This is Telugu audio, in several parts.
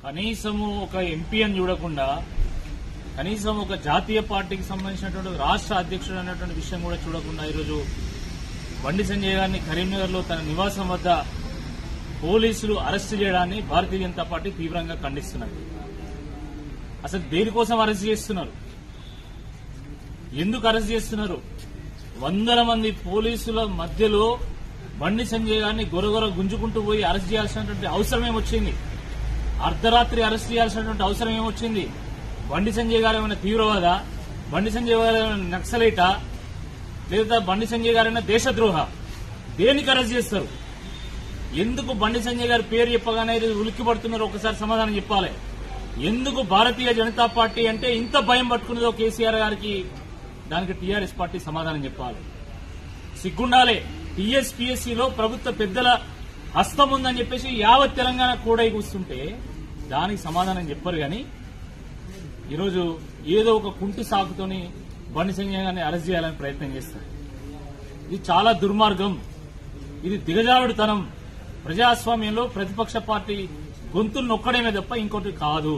కనీసము ఒక ఎంపీ అని చూడకుండా కనీసం ఒక జాతీయ పార్టీకి సంబంధించినటువంటి రాష్ట్ర అధ్యక్షుడు అన్నటువంటి విషయం కూడా చూడకుండా ఈరోజు బండి సంజయ్ గారిని కరీంనగర్ లో తన నివాసం వద్ద పోలీసులు అరెస్ట్ చేయడాన్ని భారతీయ జనతా పార్టీ తీవ్రంగా ఖండిస్తున్నది అసలు దేనికోసం అరెస్ట్ చేస్తున్నారు ఎందుకు అరెస్ట్ చేస్తున్నారు వందల మంది పోలీసుల మధ్యలో బండి సంజయ్ గారిని గొరగొర గుంజుకుంటూ పోయి అరెస్ట్ చేయాల్సినటువంటి అవసరం ఏమొచ్చింది అర్ధరాత్రి అరెస్ట్ చేయాల్సినటువంటి అవసరం ఏమొచ్చింది బండి సంజయ్ గారు ఏమైనా తీవ్రవాద బండి సంజయ్ గారు ఏమైనా నక్సలైటా లేదా బండి సంజయ్ గారు ఏమైనా దేశద్రోహ దేనికి అరెస్ట్ చేస్తారు ఎందుకు బండి సంజయ్ గారి పేరు చెప్పగానే ఉలిక్కి పడుతున్నారు ఒకసారి సమాధానం చెప్పాలి ఎందుకు భారతీయ జనతా పార్టీ అంటే ఇంత భయం పట్టుకున్నదో కేసీఆర్ గారికి దానికి టీఆర్ఎస్ పార్టీ సమాధానం చెప్పాలి సిగ్గుండాలే టీఎస్పీఎస్సీలో ప్రభుత్వ పెద్దల హస్తం ఉందని చెప్పేసి యావత్ తెలంగాణ కూడా కూస్తుంటే దానికి సమాధానం చెప్పరు గాని ఈరోజు ఏదో ఒక కుంటి సాకుతోని బండి సంజయ్ గారిని అరెస్ట్ చేయాలని ప్రయత్నం చేస్తారు ఇది చాలా దుర్మార్గం ఇది దిగజారుడుతనం ప్రజాస్వామ్యంలో ప్రతిపక్ష పార్టీ గొంతులు నొక్కడమే తప్ప ఇంకోటి కాదు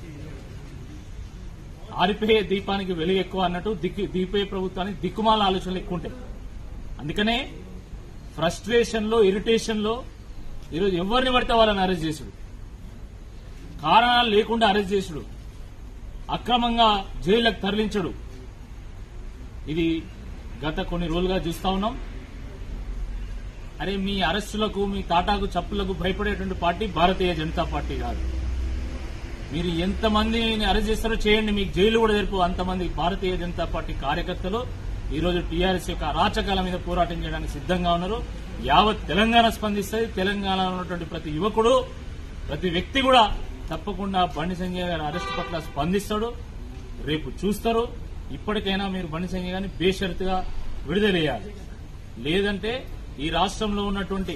ఆరిపోయే దీపానికి వెలుగు ఎక్కువ అన్నట్టు దిక్కు దీపే ప్రభుత్వానికి దిక్కుమాల ఆలోచనలు ఎక్కువ ఉంటాయి అందుకనే ఫ్రస్ట్రేషన్ లో ఇరిటేషన్ లో ఈరోజు ఎవరిని పడితే వాళ్ళని అరెస్ట్ చేసుడు కారణాలు లేకుండా అరెస్ట్ చేసుడు అక్రమంగా జైళ్లకు తరలించడు ఇది గత కొన్ని రోజులుగా చూస్తా ఉన్నాం అరే మీ అరెస్టులకు మీ తాటాకు చప్పులకు భయపడేటువంటి పార్టీ భారతీయ జనతా పార్టీ కాదు మీరు ఎంతమందిని అరెస్ట్ చేస్తారో చేయండి మీకు జైలు కూడా తెలుపు అంతమంది భారతీయ జనతా పార్టీ కార్యకర్తలు ఈ రోజు టీఆర్ఎస్ యొక్క అరాచకాల మీద పోరాటం చేయడానికి సిద్ధంగా ఉన్నారు యావత్ తెలంగాణ స్పందిస్తుంది తెలంగాణలో ఉన్నటువంటి ప్రతి యువకుడు ప్రతి వ్యక్తి కూడా తప్పకుండా బండి సంజయ్ గారి అరెస్ట్ పట్ల స్పందిస్తాడు రేపు చూస్తారు ఇప్పటికైనా మీరు బండి సంజయ్ గారిని బేషరతుగా విడుదలయ్యాలి లేదంటే ఈ రాష్ట్రంలో ఉన్నటువంటి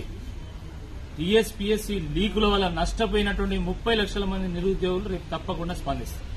టీఎస్పీఎస్సీ లీకుల వల్ల నష్టపోయినటువంటి ముప్పై లక్షల మంది నిరుద్యోగులు రేపు తప్పకుండా స్పందిస్తారు